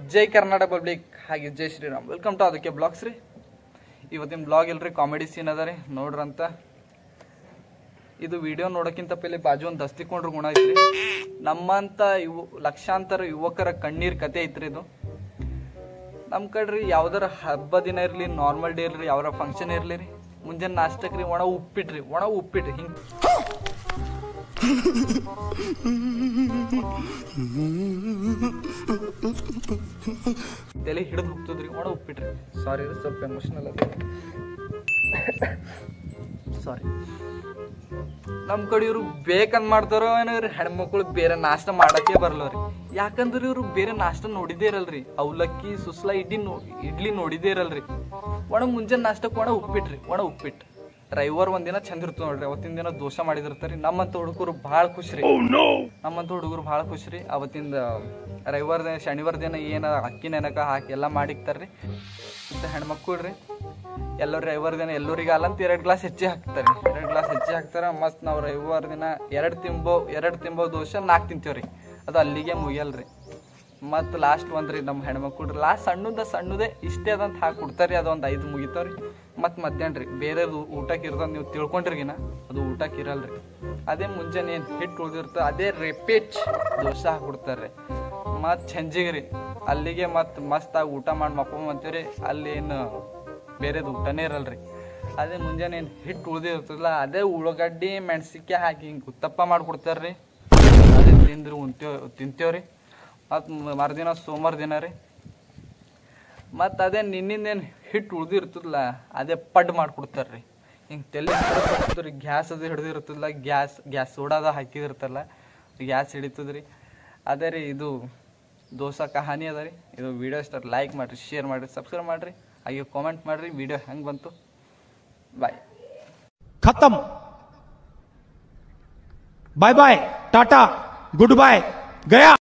ಜೈ Karnataka public ಹಾಗೆ ಜೈ Shriram welcome to ಅದಕ್ಕೆ ಬ್ಲಾಗ್ಸ್ ರೀ ಇವತ್ತಿನ ಬ್ಲಾಗ್ ಇಲ್ರಿ ಕಾಮಿಡಿ ಸೀನ್ ಅದ ರೀ ನೋಡ್ರಂತ ಇದು ವಿಡಿಯೋ ನೋಡೋಕ್ಕಿಂತ ಪहिले ಬಾಜು ಒಂದು ದಸ್ತಿಕೊಂಡ್ರ ಗುಣ ಐತ್ರಿ ನಮ್ಮಂತ ಇವು ಲಕ್ಷಾಂತರ ಯುವಕರ ಕಣ್ಣೀರ್ ಕತೆ ಐತ್ರಿ ಇದು ನಮ್ಮ ಕಡ್ರಿ ಯಾವ್ದಾರ ಹಬ್ಬ ದಿನ ಇರಲಿ ನಾರ್ಮಲ್ ಡೇ ಇರಲಿ ಯಾವ್ದಾರ ಫಂಕ್ಷನ್ ಇರಲಿ ರೀ ಮುಂಜಾನೆ ನಾಷ್ಟಕ್ಕೆ ರೀ ಒಣ ಉಪ್ಪಿಟ್ರಿ ಒಣ ಉಪ್ಪಿಟ್ರಿ ಹಿಂಗೆ ತಲೆ ಹಿಡಿದು ಹೋಗ್ತದ್ರಿ ಒಣ ಉಪ್ಪಿಟ್ರಿ ಸಾರಿ ಸ್ವಲ್ಪ ಎಮೋಷನಲ್ ಅದ ಸಾರಿ ನಮ್ಮ ಕಡೆ ಇವ್ರು ಬೇಕಂದ್ ಮಾಡ್ತಾರೋ ಏನೋ ಇವ್ರು ಹೆಣ್ಮಕ್ಳು ಬೇರೆ ನಾಷ್ಟ ಮಾಡಕ್ಕೆ ಬರಲ್ಲವ್ರಿ ಯಾಕಂದ್ರೆ ಇವ್ರು ಬೇರೆ ನಾಷ್ಟ ನೋಡಿದೇ ಇರಲ್ರಿ ಅವಲಕ್ಕಿ ಸುಸ್ಲಾ ಇಡ್ಲಿ ನೋ ಇಡ್ಲಿ ನೋಡಿದೇ ಇರಲ್ರಿ ಒಣ ಮುಂಜಾನೆ ನಾಷ್ಟಕ್ಕೆ ಒಣ ಉಪ್ಪಿಟ್ರಿ ಒಣ ಉಪ್ಪಿಟ್ಟು ರವಿವಾರ ಒಂದಿನ ಚಂದ ಇರ್ತದೆ ನೋಡ್ರಿ ಅವತ್ತಿನ ದಿನ ದೋಷ ಮಾಡಿದಿರ್ತಾರಿ ನಮ್ಮಂತ ಹುಡುಗರು ಭಾಳ ಖುಷಿ ರೀ ನಮ್ಮಂತ ಹುಡುಗರು ಭಾಳ ಖುಷಿ ರೀ ಅವತ್ತಿಂದ ರವಿವಾರ ದಿನ ಶನಿವಾರ ದಿನ ಏನು ಅಕ್ಕಿ ನೆನಕ ಹಾಕಿ ಎಲ್ಲ ಮಾಡಿಕ್ತಾರ್ರಿ ಮತ್ತು ಹೆಣ್ಮಕ್ಳು ರೀ ಎಲ್ಲರೂ ರವಿವಾರ ದಿನ ಎಲ್ಲರಿಗೆ ಅಲ್ಲಂತ ಎರಡು ಗ್ಲಾಸ್ ಹೆಚ್ಚಿಗೆ ಹಾಕ್ತಾರೆ ಎರಡು ಗ್ಲಾಸ್ ಹೆಚ್ಚಿಗೆ ಹಾಕ್ತಾರೆ ಮಸ್ತ್ ನಾವು ರವಿವಾರ ದಿನ ಎರಡು ತಿಂಬೋ ಎರಡು ತಿಂಬೋ ದೋಷ ನಾಲ್ಕು ತಿಂತೀವ್ರಿ ಅದು ಅಲ್ಲಿಗೆ ಮುಗಿಯಲ್ರಿ ಮತ್ತು ಲಾಸ್ಟ್ ಒಂದ್ರಿ ನಮ್ಮ ಹೆಣ್ಮಕ್ಳು ಲಾಸ್ಟ್ ಸಣ್ಣದ ಸಣ್ಣದೇ ಇಷ್ಟೇ ಅದಂತ ಹಾಕಿ ಕೊಡ್ತಾರೆ ಅದು ಒಂದು ಐದು ಮುಗಿತಾವ್ರಿ ಮತ್ತು ಮಧ್ಯಾಹ್ನ ರೀ ಬೇರೆದು ಊಟಕ್ಕೆ ಇರ್ತದೆ ನೀವು ತಿಳ್ಕೊಂಡಿರ್ಗಿನ ಅದು ಊಟಕ್ಕೆ ಇರಲ್ರಿ ಅದೇ ಮುಂಜಾನೆ ಏನು ಹಿಟ್ಟು ಉಳಿದಿರ್ತದೆ ಅದೇ ರಿಪೀಟ್ ದೋಸೆ ಹಾಕ್ಬಿಡ್ತಾರೆ ಮತ್ತು ಸಂಜಿಗೆ ರೀ ಅಲ್ಲಿಗೆ ಮತ್ತು ಮಸ್ತಾಗಿ ಊಟ ಮಾಡಿ ಮಕ್ಕೊಂಬಂತೀವಿ ಅಲ್ಲಿ ಏನು ಬೇರೆದು ಊಟನೇ ಇರಲ್ರಿ ಅದೇ ಮುಂಜಾನೆ ಏನು ಹಿಟ್ಟು ಉಳ್ದಿರ್ತದಲ್ಲ ಅದೇ ಉಳ್ಳಾಗಡ್ಡಿ ಮೆಣಸಿನ್ಕಾಯಿ ಹಾಕಿ ಹಿಂಗೆ ಉತ್ತಪ್ಪ ಮಾಡಿಕೊಡ್ತಾರ್ರಿ ಅದೇ ತಿಂದ್ರಿ ಉಂತೇವ್ ತಿಂತೇವ್ರಿ ಮತ್ತು ಮರುದಿನ ಸೋಮವಾರ ದಿನ ರೀ ಮತ್ತು ಅದೇ ನಿನ್ನಿಂದೇನು ಹಿಟ್ಟು ಉಳ್ದಿರ್ತದಲ್ಲ ಅದೇ ಪಡ್ ಮಾಡಿಕೊಡ್ತಾರ್ರಿ ಹಿಂಗೆ ತಲೆ ಹಿಡಿದ್ರಿ ಗ್ಯಾಸ್ ಅದು ಹಿಡ್ದಿರ್ತದಲ್ಲ ಗ್ಯಾಸ್ ಗ್ಯಾಸ್ ಸೋಡಾದ ಹಾಕಿದಿರ್ತಲ್ಲ ಗ್ಯಾಸ್ ಹಿಡಿತದ್ರಿ ಅದೇ ರೀ ಇದು ದೋಸಾ ಕಹಾನಿ ಅದ ರೀ ಇದು ವಿಡಿಯೋ ಇಷ್ಟ ಲೈಕ್ ಮಾಡಿರಿ ಶೇರ್ ಮಾಡಿರಿ ಸಬ್ಸ್ಕ್ರೈಬ್ ಮಾಡಿರಿ ಹಾಗೆ ಕಾಮೆಂಟ್ ಮಾಡಿರಿ ವಿಡಿಯೋ ಹೆಂಗೆ ಬಂತು ಬಾಯ್ खत्म bye bye tata good bye गया